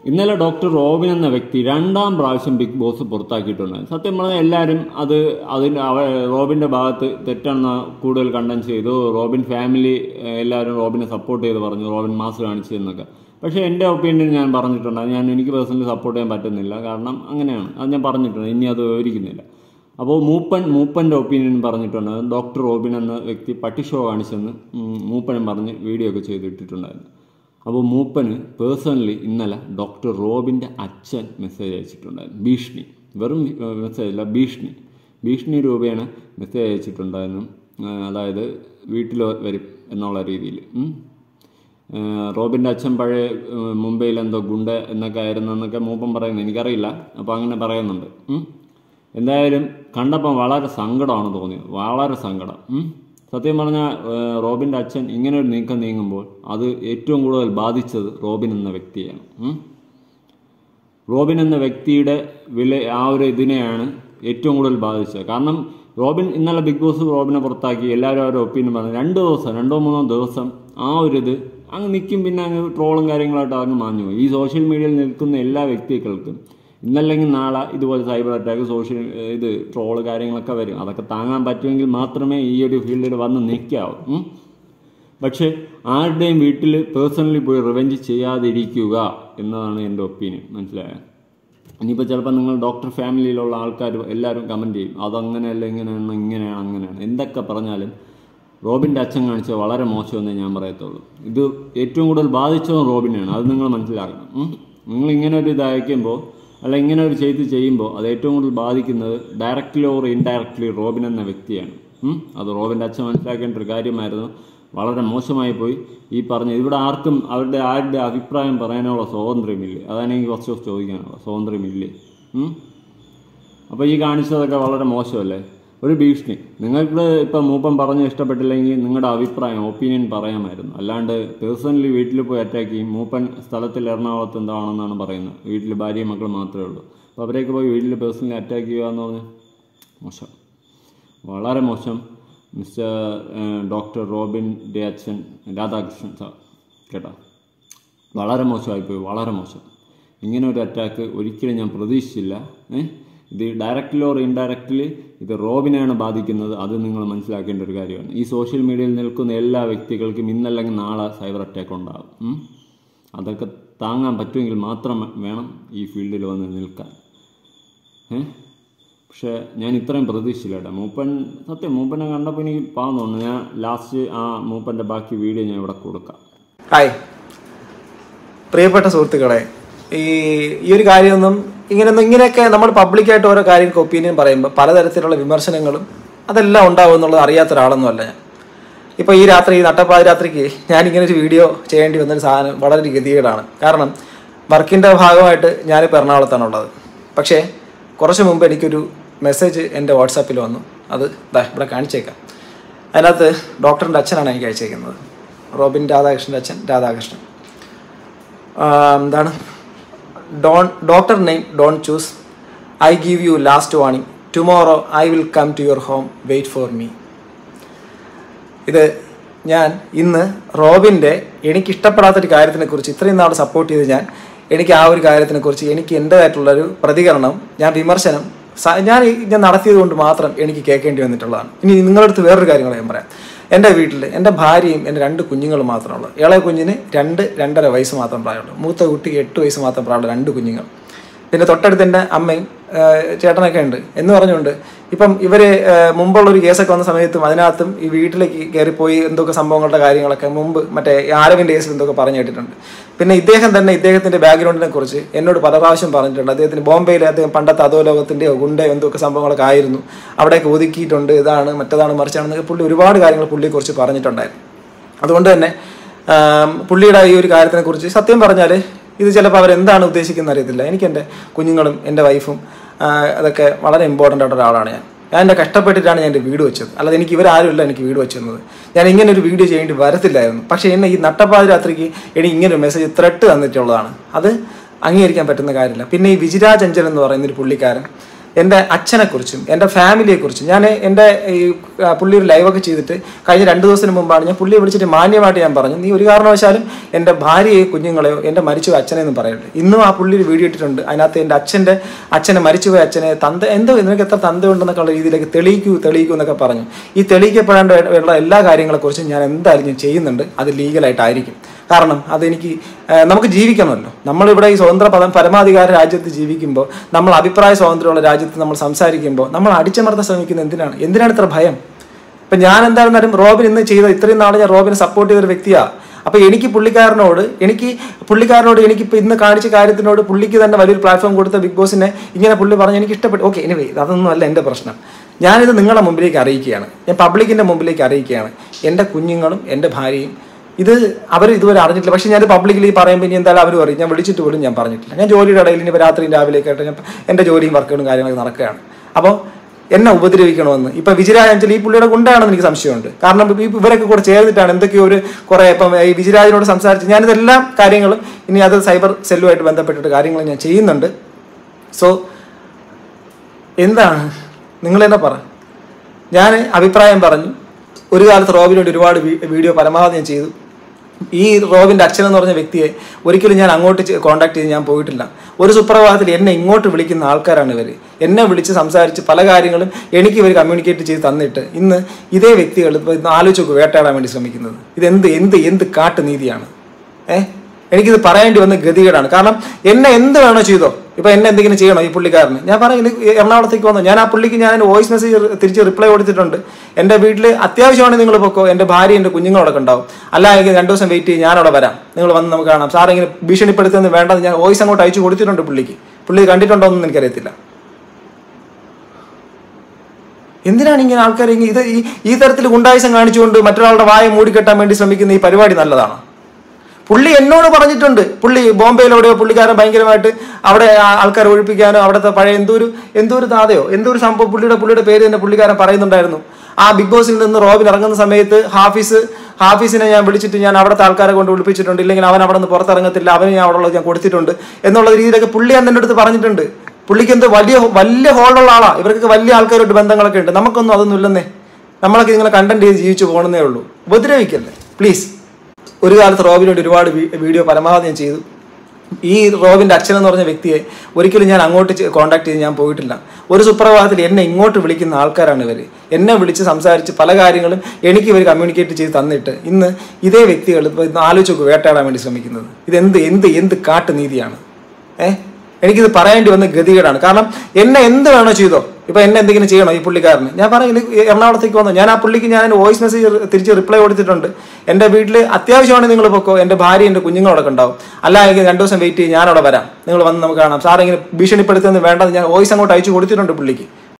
ഇന്നലെ ഡോക്ടർ റോബിൻ എന്ന വ്യക്തി രണ്ടാം പ്രാവശ്യം ബിഗ് ബോസ് പുറത്താക്കിയിട്ടുണ്ട് സത്യം പറഞ്ഞാൽ എല്ലാവരും അത് അതിന് അവ റോബിൻ്റെ ഭാഗത്ത് തെറ്റാണെന്ന് കൂടുതൽ കണ്ടം ചെയ്തു റോബിൻ ഫാമിലി ഏഹ്, എല്ലാവരും റോബിനെ സപ്പോർട്ട് ചെയ്ത് പറഞ്ഞു റോബിൻ മാസ് കാണിച്ചു എന്നൊക്കെ പക്ഷേ എൻ്റെ ഒപ്പീനിയൻ ഞാൻ പറഞ്ഞിട്ടുണ്ട് അത് ഞാൻ എനിക്ക് പേഴ്സണലി സപ്പോർട്ട് ചെയ്യാൻ പറ്റുന്നില്ല കാരണം അങ്ങനെയാണ് അത് ഞാൻ പറഞ്ഞിട്ടുണ്ട് ഇനി അത് വിവരിക്കുന്നില്ല അപ്പോൾ മൂപ്പൻ മൂപ്പൻ്റെ ഒപ്പീനിയൻ പറഞ്ഞിട്ടുണ്ട് ഡോക്ടർ റോബിൻ എന്ന വ്യക്തി പട്ടി ഷോ കാണിച്ചെന്ന് ഉം, മൂപ്പനും പറഞ്ഞ് വീഡിയോ ഒക്കെ ചെയ്തിട്ടിട്ടുണ്ടായിരുന്നു അപ്പോൾ മൂപ്പന് പേഴ്സണലി ഇന്നലെ ഡോക്ടർ റോബിൻ്റെ അച്ഛൻ മെസ്സേജ് അയച്ചിട്ടുണ്ടായിരുന്നു ഭീഷണി വെറും മെസ്സേജ് അല്ല ഭീഷണി ഭീഷണി രൂപേണ മെസ്സേജ് അയച്ചിട്ടുണ്ടായിരുന്നു ആ, അതായത് വീട്ടിൽ വരും എന്നുള്ള രീതിയിൽ ഉം. ആ, റോബിൻ്റെ അച്ഛൻ പഴയ ഉം, മുംബൈയിൽ എന്തോ ഗുണ്ട എന്നൊക്കെ ആയിരുന്നു എന്നൊക്കെ മൂപ്പൻ പറയുന്നു എനിക്കറിയില്ല അപ്പോൾ അങ്ങനെ പറയുന്നുണ്ട് ഉം. എന്തായാലും കണ്ടപ്പോൾ വളരെ സങ്കടമാണ് തോന്നിയത് വളരെ സങ്കടം ഉം. സത്യം പറഞ്ഞാൽ റോബിൻ്റെ അച്ഛൻ ഇങ്ങനെ ഒരു നീക്കം നീങ്ങുമ്പോൾ അത് ഏറ്റവും കൂടുതൽ ബാധിച്ചത് റോബിൻ എന്ന വ്യക്തിയാണ് ഉം. റോബിൻ എന്ന വ്യക്തിയുടെ വില ആ ഒരു ഇതിനെയാണ് ഏറ്റവും കൂടുതൽ ബാധിച്ചത് കാരണം റോബിൻ ഇന്നലെ ബിഗ് ബോസ് റോബിനെ പുറത്താക്കി എല്ലാവരും അവരുടെ ഒപ്പീനിയൻ പറഞ്ഞു രണ്ട് ദിവസം രണ്ടോ മൂന്നോ ദിവസം ആ ഒരു ഇത് അങ്ങ് നിൽക്കും പിന്നെ അങ്ങ് ട്രോളും കാര്യങ്ങളായിട്ട് അങ്ങ് മാഞ്ഞു പോയി ഈ സോഷ്യൽ മീഡിയയിൽ നിൽക്കുന്ന എല്ലാ വ്യക്തികൾക്കും ഇന്നല്ലെങ്കിൽ നാളെ ഇതുപോലെ സൈബർ അറ്റാക്ക് സോഷ്യൽ ഇത് ട്രോള് കാര്യങ്ങളൊക്കെ വരും അതൊക്കെ താങ്ങാൻ പറ്റുമെങ്കിൽ മാത്രമേ ഈ ഒരു ഫീൽഡിൽ വന്ന് നിൽക്കാവൂ ഉം. പക്ഷേ ആരുടെയും വീട്ടിൽ പേഴ്സണലി പോയി റിവെഞ്ച് ചെയ്യാതിരിക്കുക എന്നതാണ് എൻ്റെ ഒപ്പീനിയൻ മനസ്സിലായോ ഇനിയിപ്പോൾ ചിലപ്പോൾ നിങ്ങൾ ഡോക്ടർ ഫാമിലിയിലുള്ള ആൾക്കാർ എല്ലാവരും കമൻറ്റ് ചെയ്യും അതങ്ങനെയല്ല ഇങ്ങനെയാണ് ഇങ്ങനെയാണ് അങ്ങനെയാണ് എന്തൊക്കെ പറഞ്ഞാലും റോബിൻ്റെ അച്ഛൻ കാണിച്ചത് വളരെ മോശമെന്നേ ഞാൻ പറയത്തുള്ളൂ ഇത് ഏറ്റവും കൂടുതൽ ബാധിച്ചതും റോബിനെയാണ് അത് നിങ്ങൾ മനസ്സിലാക്കണം ഉം. നിങ്ങൾ ഇങ്ങനെ ഒരു ഇത് അയക്കുമ്പോൾ അല്ല ഇങ്ങനെ ഒരു ചെയ്ത് ചെയ്യുമ്പോൾ അത് ഏറ്റവും കൂടുതൽ ബാധിക്കുന്നത് ഡയറക്റ്റ്ലി ഓർ ഇൻഡയറക്റ്റ്ലി റോബിൻ എന്ന വ്യക്തിയാണ് ഉം. അത് റോബിൻ്റെ അച്ഛൻ മനസ്സിലാക്കേണ്ട ഒരു കാര്യമായിരുന്നു വളരെ മോശമായി പോയി ഈ പറഞ്ഞ ഇവിടെ ആർക്കും അവരുടെ ആരുടെ അഭിപ്രായം പറയാനുള്ള സ്വാതന്ത്ര്യമില്ലേ അതാണ് എനിക്ക് കുറച്ച് ദിവസം ചോദിക്കാനുള്ളത് സ്വാതന്ത്ര്യമില്ലേ ഉം? അപ്പോൾ ഈ കാണിച്ചതൊക്കെ വളരെ മോശമല്ലേ ഒരു ഭീഷണി നിങ്ങൾക്ക് ഇപ്പം മൂപ്പം പറഞ്ഞ് ഇഷ്ടപ്പെട്ടില്ലെങ്കിൽ നിങ്ങളുടെ അഭിപ്രായം ഒപ്പീനിയൻ പറയാമായിരുന്നു അല്ലാണ്ട് പേഴ്സണലി വീട്ടിൽ പോയി അറ്റാക്ക് ചെയ്യും മൂപ്പൻ സ്ഥലത്തിൽ എറണാകുളത്ത് എന്താണെന്നാണ് പറയുന്നത് വീട്ടിൽ ഭാര്യയും മക്കൾ മാത്രമേ ഉള്ളൂ അപ്പോൾ അവരെയൊക്കെ പോയി വീട്ടിൽ പേഴ്സണലി അറ്റാക്ക് ചെയ്യുക എന്ന് പറഞ്ഞാൽ മോശം വളരെ മോശം മിസ്റ്റർ ഡോക്ടർ റോബിൻ ഡെ അച്ഛൻ രാധാകൃഷ്ണൻ സാർ കേട്ടോ വളരെ മോശമായിപ്പോയി വളരെ മോശം ഇങ്ങനെ ഒരു അറ്റാക്ക് ഒരിക്കലും ഞാൻ പ്രതീക്ഷിച്ചില്ല ഏ? ഇത് ഡയറക്റ്റ്ലി ഓർ ഇൻഡയറക്റ്റ്ലി ഇത് റോബിനെയാണ് ബാധിക്കുന്നത് അത് നിങ്ങൾ മനസ്സിലാക്കേണ്ട ഒരു കാര്യമാണ് ഈ സോഷ്യൽ മീഡിയയിൽ നിൽക്കുന്ന എല്ലാ വ്യക്തികൾക്കും ഇന്നല്ലെങ്കിൽ നാളെ സൈബർ അറ്റാക്ക് ഉണ്ടാകും ഉം? അതൊക്കെ താങ്ങാൻ പറ്റുമെങ്കിൽ മാത്രം വേണം ഈ ഫീൽഡിൽ വന്ന് നിൽക്കാൻ ഏ പക്ഷേ ഞാൻ ഇത്രയും പ്രതീക്ഷിച്ചില്ല കേട്ടോ മൂപ്പൻ സത്യം മൂപ്പനെ കണ്ടപ്പോൾ എനിക്ക് പാവം തോന്നുന്നു ഞാൻ ലാസ്റ്റ് ആ മൂപ്പൻ്റെ ബാക്കി വീഡിയോ ഞാൻ ഇവിടെ കൊടുക്കാം ഹായ് പ്രിയപ്പെട്ട സുഹൃത്തുക്കളെ ഈ ഈ ഒരു കാര്യമൊന്നും ഇങ്ങനെയൊന്നും ഇങ്ങനെയൊക്കെ നമ്മൾ പബ്ലിക്കായിട്ട് ഓരോ കാര്യങ്ങൾക്ക് ഒപ്പീനിയൻ പറയുമ്പോൾ പലതരത്തിലുള്ള വിമർശനങ്ങളും അതെല്ലാം ഉണ്ടാവും എന്നുള്ളത് അറിയാത്ത ഒരാളൊന്നുമല്ല ഞാൻ ഇപ്പോൾ ഈ രാത്രി ഈ നട്ടപ്പാതിരാത്രിക്ക് ഞാൻ ഇങ്ങനെ ഒരു വീഡിയോ ചെയ്യേണ്ടി വന്നൊരു സാധനം വളരെ ഗതികേടാണ് കാരണം വർക്കിൻ്റെ ഭാഗമായിട്ട് ഞാനിപ്പോൾ എറണാകുളത്താണുള്ളത് പക്ഷേ കുറച്ച് മുമ്പ് എനിക്കൊരു മെസ്സേജ് എൻ്റെ വാട്സാപ്പിൽ വന്നു അത് ദാ ഇവിടെ കാണിച്ചേക്കാം അതിനകത്ത് ഡോക്ടറിൻ്റെ അച്ഛനാണ് എനിക്ക് അയച്ചേക്കുന്നത് റോബിൻ രാധാകൃഷ്ണൻ്റെ അച്ഛൻ രാധാകൃഷ്ണൻ ആ, എന്താണ് don doctor name don choose I give you last warning tomorrow I will come to your home wait for me ഇത് ഞാൻ ഇന്ന് റോബിൻ്റെ എനിക്ക് ഇഷ്ടപ്പെടാത്തൊരു കാര്യത്തിനെ കുറിച്ച് ഇത്രയും നാൾ സപ്പോർട്ട് ചെയ്ത് ഞാൻ എനിക്ക് ആ ഒരു കാര്യത്തിനെ കുറിച്ച് എനിക്ക് എൻ്റെതായിട്ടുള്ളൊരു പ്രതികരണം ഞാൻ വിമർശനം സ- ഞാൻ ഈ- ഞാൻ നടത്തിയത് കൊണ്ട് മാത്രം എനിക്ക് കേൾക്കേണ്ടി വന്നിട്ടുള്ളതാണ് ഇനി നിങ്ങളുടെ അടുത്ത് വേറൊരു കാര്യം കൂടെ ഞാൻ പറയാം എൻ്റെ വീട്ടിൽ എൻ്റെ ഭാര്യയും എൻ്റെ രണ്ട് കുഞ്ഞുങ്ങളും മാത്രമുള്ളൂ ഇളയ കുഞ്ഞിന് രണ്ട് രണ്ടര വയസ്സ് മാത്രം പ്രായമുള്ളൂ മൂത്ത കുട്ടിക്ക് എട്ട് വയസ്സ് മാത്രം പ്രായമുള്ള രണ്ട് കുഞ്ഞുങ്ങൾ പിന്നെ തൊട്ടടുത്ത് എൻ്റെ അമ്മയും ആ, ചേട്ടനൊക്കെ ഉണ്ട് എന്ന് പറഞ്ഞുകൊണ്ട് ഇപ്പം ഇവര് ആ, മുമ്പുള്ള ഒരു കേസൊക്കെ വന്ന സമയത്തും അതിനകത്തും ഈ വീട്ടിലേക്ക് കയറിപ്പോയി എന്തൊക്കെ സംഭവങ്ങളുടെ കാര്യങ്ങളൊക്കെ മുമ്പ് മറ്റേ ഈ ആരവിൻ്റെ കേസിൽ എന്തൊക്കെ പറഞ്ഞു കേട്ടിട്ടുണ്ട് പിന്നെ ഇദ്ദേഹം തന്നെ ഇദ്ദേഹത്തിന്റെ ബാക്ക്ഗ്രൗണ്ടിനെ കുറിച്ച് എന്നോട് പല പ്രാവശ്യം പറഞ്ഞിട്ടുണ്ട് അദ്ദേഹത്തിന് ബോംബെയിൽ അദ്ദേഹം പണ്ടത്തെ അധോലോകത്തിൻ്റെയോ ഗുണ്ടയോ എന്തൊക്കെ സംഭവങ്ങളൊക്കെ ആയിരുന്നു അവിടെയൊക്കെ ഒതുക്കിയിട്ടുണ്ട് ഇതാണ് മറ്റതാണ് മറിച്ചാണെന്നൊക്കെ പുള്ളി ഒരുപാട് കാര്യങ്ങൾ പുള്ളിയെക്കുറിച്ച് പറഞ്ഞിട്ടുണ്ടായിരുന്നു അതുകൊണ്ട് തന്നെ ആം, പുള്ളിയുടെ ഈ ഒരു കാര്യത്തിനെ കുറിച്ച് സത്യം പറഞ്ഞാൽ ഇത് ചിലപ്പോൾ അവരെന്താണ് ഉദ്ദേശിക്കുന്നത് അറിയത്തില്ല എനിക്ക് എൻ്റെ കുഞ്ഞുങ്ങളും എൻ്റെ വൈഫും ആ, അതൊക്കെ വളരെ ഇമ്പോർട്ടൻ്റ് ആയിട്ട് ഒരാളാണ് ഞാൻ ഞാൻ എൻ്റെ കഷ്ടപ്പെട്ടിട്ടാണ് ഞാൻ എൻ്റെ വീട് വെച്ചത് അല്ലാതെ എനിക്ക് ഇവരാരുമില്ല എനിക്ക് വീട് വെച്ചിരുന്നത് ഞാൻ ഇങ്ങനെ ഒരു വീഡിയോ ചെയ്യേണ്ടി വരത്തില്ലായിരുന്നു പക്ഷേ എന്നെ ഈ നട്ടപ്പാതിരാത്രിക്ക് എനിക്ക് ഇങ്ങനെ ഒരു മെസ്സേജ് ത്രെട്ട് തന്നിട്ടുള്ളതാണ് അത് അംഗീകരിക്കാൻ പറ്റുന്ന കാര്യമില്ല പിന്നെ ഈ വിജിരാജ് അഞ്ചൽ എന്ന് പറയുന്ന ഒരു പുള്ളിക്കാരൻ എൻ്റെ അച്ഛനെക്കുറിച്ചും എൻ്റെ ഫാമിലിയെക്കുറിച്ചും ഞാൻ എൻ്റെ ഈ ആ, പുള്ളി ഒരു ലൈവൊക്കെ ചെയ്തിട്ട് കഴിഞ്ഞ രണ്ട് ദിവസത്തിന് മുമ്പാണ് ഞാൻ പുള്ളിയെ വിളിച്ചിട്ട് മാന്യമായിട്ട് ഞാൻ പറഞ്ഞു നീ ഒരു കാരണവശാലും എൻ്റെ ഭാര്യയെയോ കുഞ്ഞുങ്ങളെയോ എൻ്റെ മരിച്ചുപോയ അച്ഛനെന്നും പറയരുത് ഇന്നും ആ പുള്ളി ഒരു വീഡിയോ ഇട്ടിട്ടുണ്ട് അതിനകത്ത് എൻ്റെ അച്ഛൻ്റെ അച്ഛനെ മരിച്ചുപോയ അച്ഛനെ തന്ത എന്തോ നിനക്ക് എത്ര തന്ത ഉണ്ടെന്നൊക്കെ ഉള്ള രീതിയിലേക്ക് തെളിയിക്കൂ തെളിയിക്കൂ എന്നൊക്കെ പറഞ്ഞു ഈ തെളിയിക്കപ്പെടേണ്ട ഉള്ള എല്ലാ കാര്യങ്ങളെക്കുറിച്ചും ഞാൻ എന്തായാലും ഞാൻ ചെയ്യുന്നുണ്ട് അത് ലീഗലായിട്ടായിരിക്കും കാരണം അതെനിക്ക് ആ, നമുക്ക് ജീവിക്കണമല്ലോ നമ്മളിവിടെ ഈ സ്വതന്ത്ര പദം പരമാധികാര രാജ്യത്ത് ജീവിക്കുമ്പോൾ നമ്മൾ അഭിപ്രായ സ്വാതന്ത്ര്യമുള്ള രാജ്യത്ത് നമ്മൾ സംസാരിക്കുമ്പോൾ നമ്മൾ അടിച്ചമർത്താൻ ശ്രമിക്കുന്നത് എന്തിനാണ് എന്തിനാണ് ഇത്ര ഭയം ഇപ്പം ഞാൻ എന്തായിരുന്നാലും റോബിൻ ഇന്ന് ചെയ്ത ഇത്രയും നാൾ ഞാൻ റോബിനെ സപ്പോർട്ട് ചെയ്തൊരു വ്യക്തിയാണ് അപ്പോൾ എനിക്ക് പുള്ളിക്കാരനോട് എനിക്ക് പുള്ളിക്കാരനോട് എനിക്കിപ്പോൾ ഇന്ന് കാണിച്ച കാര്യത്തിനോട് പുള്ളിക്ക് തന്നെ വലിയൊരു പ്ലാറ്റ്ഫോം കൊടുത്ത ബിഗ് ബോസിനെ ഇങ്ങനെ പുള്ളി പറഞ്ഞ് എനിക്ക് ഇഷ്ടപ്പെട്ടു ഓക്കെ എനിവേ അതൊന്നും അല്ല എൻ്റെ പ്രശ്നം ഞാനിത് നിങ്ങളുടെ മുമ്പിലേക്ക് അറിയിക്കുകയാണ് ഞാൻ പബ്ലിക്കിൻ്റെ മുമ്പിലേക്ക് അറിയിക്കുകയാണ് എൻ്റെ കുഞ്ഞുങ്ങളും എൻ്റെ ഭാര്യയും ഇത് അവർ ഇതുവരെ അറിഞ്ഞിട്ടില്ല പക്ഷേ ഞാൻ പബ്ലിക്കലി പറയുമ്പോൾ ഇനി എന്തായാലും അവർ പറയും ഞാൻ വിളിച്ചിട്ട് പോലും ഞാൻ പറഞ്ഞിട്ടില്ല ഞാൻ ജോലിയുടെ ഇടയിൽ ഇനി രാത്രിയും രാവിലെയൊക്കെ ആയിട്ട് ഞാൻ എൻ്റെ ജോലിയും വർക്കുകളും കാര്യങ്ങളൊക്കെ നടക്കുകയാണ് അപ്പോൾ എന്നെ ഉപദ്രവിക്കണമെന്ന് ഇപ്പൊ വിജയരാജ് അഞ്ചൽ ഈ പുള്ളിയുടെ ഗുണ്ടാണെന്ന് എനിക്ക് സംശയമുണ്ട് കാരണം ഇപ്പൊ ഈ ഇവരൊക്കെ കൂടെ ചേർന്നിട്ടാണ് എന്തൊക്കെയോ ഒരു കുറെ ഇപ്പം ഈ വിജയരാജിനോട് സംസാരിച്ച് ഞാനിതെല്ലാം കാര്യങ്ങളും ഇനി അത് സൈബർ സെല്ലുമായിട്ട് ബന്ധപ്പെട്ടിട്ട് കാര്യങ്ങൾ ഞാൻ ചെയ്യുന്നുണ്ട് സോ എന്താണ് നിങ്ങൾ തന്നെ പറ ഞാൻ അഭിപ്രായം പറഞ്ഞു ഒരു കാലത്ത് റോബിനോട് ഒരുപാട് വീ- വീഡിയോ പരമാവധി ഞാൻ ചെയ്തു ഈ റോബിൻ്റെ അച്ഛൻ എന്ന് പറഞ്ഞ വ്യക്തിയെ ഒരിക്കലും ഞാൻ അങ്ങോട്ട് കോൺടാക്ട് ചെയ്ത് ഞാൻ പോയിട്ടില്ല ഒരു സുപ്രഭാതത്തിൽ എന്നെ ഇങ്ങോട്ട് വിളിക്കുന്ന ആൾക്കാരാണ് ഇവർ എന്നെ വിളിച്ച് സംസാരിച്ച് പല കാര്യങ്ങളും എനിക്ക് ഇവർ കമ്മ്യൂണിക്കേറ്റ് ചെയ്ത് തന്നിട്ട് ഇന്ന് ഇതേ വ്യക്തികൾ ഇപ്പോൾ ഇന്ന് ആലോചിച്ച് നോക്ക് വേട്ടയാടാൻ വേണ്ടി ശ്രമിക്കുന്നത് ഇതെന്ത് എന്ത് എന്ത് കാട്ടുനീതിയാണ് ഏഹ് എനിക്കിത് പറയേണ്ടി വന്ന ഗതികേടാണ് കാരണം എന്നെ എന്ത് വേണോ ചെയ്തോ ഇപ്പൊ എന്നെ എന്തെങ്കിലും ചെയ്യണോ ഈ പുള്ളിക്കാരന് ഞാൻ പറയുന്നത് എറണാകുളത്തേക്ക് വന്നു ഞാൻ ആ പുള്ളിക്ക് ഞാൻ വോയിസ് മെസ്സേജ് തിരിച്ച് റിപ്ലൈ കൊടുത്തിട്ടുണ്ട് എൻ്റെ വീട്ടിൽ അത്യാവശ്യമാണ് നിങ്ങൾ പൊക്കോ എൻ്റെ ഭാര്യ എൻ്റെ കുഞ്ഞുങ്ങളോടൊക്കെ ഉണ്ടാവും അല്ല എങ്കിൽ രണ്ടു ദിവസം വെയിറ്റ് ചെയ്യും ഞാനവിടെ വരാം നിങ്ങൾ വന്ന് നമുക്ക് കാണാം സാർ ഇങ്ങനെ ഭീഷണിപ്പെടുത്തുന്നത് വേണ്ടെന്ന് ഞാൻ വോയിസ് അങ്ങോട്ട് അയച്ചു കൊടുത്തിട്ടുണ്ട് പുള്ളിക്ക് പുള്ളി കണ്ടിട്ടുണ്ടോ എന്ന് എനിക്കറിയത്തില്ല എന്തിനാണ് ഇങ്ങനെ ആൾക്കാർ ഇങ്ങനെ ഇത് ഈ ഈ തരത്തിൽ ഗുണ്ടായുസം കാണിച്ചുകൊണ്ട് മറ്റൊരാളുടെ വായ മൂടിക്കെട്ടാൻ വേണ്ടി ശ്രമിക്കുന്ന ഈ പരിപാടി നല്ലതാണ് പുള്ളി എന്നോട് പറഞ്ഞിട്ടുണ്ട് പുള്ളി ബോംബെയിലെവിടെയോ പുള്ളിക്കാരൻ ഭയങ്കരമായിട്ട് അവിടെ ആ- ആൾക്കാരെ ഒഴിപ്പിക്കാനോ അവിടുത്തെ പഴയ എന്തോ ഒരു എന്തോ ഒരു താതയോ എന്തോ ഒരു സംഭവം പുള്ളിയുടെ പുള്ളിയുടെ പേര് തന്നെ പുള്ളിക്കാരൻ പറയുന്നുണ്ടായിരുന്നു ആ ബിഗ് ബോസിൽ നിന്ന് റോബിൻ ഇറങ്ങുന്ന സമയത്ത് ഹാഫീസ് ഹാഫീസിനെ ഞാൻ വിളിച്ചിട്ട് ഞാൻ അവിടുത്തെ ആൾക്കാരെ കൊണ്ട് വിളിപ്പിച്ചിട്ടുണ്ട് ഇല്ലെങ്കിൽ അവൻ അവിടെ നിന്ന് പുറത്തിറങ്ങത്തില്ല അവന് ഞാൻ അവിടെ ഉള്ളത് ഞാൻ കൊടുത്തിട്ടുണ്ട് എന്നുള്ള രീതിയിലൊക്കെ പുള്ളി അന്നെ അടുത്ത് പറഞ്ഞിട്ടുണ്ട് പുള്ളിക്ക് എന്തോ വലിയ വലിയ ഹോളുള്ള ആളാ ഇവർക്ക് വലിയ ആൾക്കാരോട്ട് ബന്ധങ്ങളൊക്കെ ഉണ്ട് നമുക്കൊന്നും അതൊന്നും ഇല്ലെന്നേ നമ്മളൊക്കെ ഇങ്ങനെ കണ്ടന്റ് ചെയ്ത് ജീവിച്ചു പോകണമെന്നേ ഉള്ളൂ ഉപദ്രവിക്കല്ലേ പ്ലീസ് ഒരു കാലത്ത് റോബിനോട് ഒരുപാട് വീ- വീഡിയോ പരമാവധി ഞാൻ ചെയ്തു ഈ റോബിൻ്റെ അച്ഛൻ എന്ന് പറഞ്ഞ വ്യക്തിയെ ഒരിക്കലും ഞാൻ അങ്ങോട്ട് കോൺടാക്ട് ചെയ്ത് ഞാൻ പോയിട്ടില്ല ഒരു സുപ്രഭാതത്തിൽ എന്നെ ഇങ്ങോട്ട് വിളിക്കുന്ന ആൾക്കാരാണ് ഇവർ എന്നെ വിളിച്ച് സംസാരിച്ച് പല കാര്യങ്ങളും എനിക്ക് ഇവർ കമ്മ്യൂണിക്കേറ്റ് ചെയ്ത് തന്നിട്ട് ഇന്ന് ഇതേ വ്യക്തികൾ ഇപ്പോൾ ഇന്ന് ആലോചിച്ച് നോക്ക് വേട്ടയാടാൻ വേണ്ടി ശ്രമിക്കുന്നത് ഇതെന്ത് എന്ത് എന്ത് കാട്ടുനീതിയാണ് ഏഹ് എനിക്കിത് പറയേണ്ടി വന്ന ഗതികേടാണ് കാരണം എന്നെ എന്ത് വേണോ ചെയ്തോ ഇപ്പൊ എന്നെ എന്തെങ്കിലും ചെയ്യണോ ഈ പുള്ളിക്കാരന് ഞാൻ പറയുന്നത് എറണാകുളത്തേക്ക് വന്നു ഞാൻ ആ പുള്ളിക്ക് ഞാൻ വോയിസ് മെസ്സേജ് തിരിച്ച് റിപ്ലൈ കൊടുത്തിട്ടുണ്ട് എൻ്റെ വീട്ടിൽ അത്യാവശ്യമാണ് നിങ്ങൾ പൊക്കോ എൻ്റെ ഭാര്യ എൻ്റെ കുഞ്ഞുങ്ങളോടൊക്കെ ഉണ്ടാവും അല്ല എങ്കിൽ രണ്ടു ദിവസം വെയിറ്റ് ചെയ്യും ഞാനവിടെ വരാം നിങ്ങൾ വന്ന് നമുക്ക് കാണാം സാർ ഇങ്ങനെ ഭീഷണിപ്പെടുത്തുന്നത് വേണ്ടെന്ന് ഞാൻ വോയിസ് അങ്ങോട്ട് അയച്ചു കൊടുത്തിട്ടുണ്ട് പുള്ളിക്ക്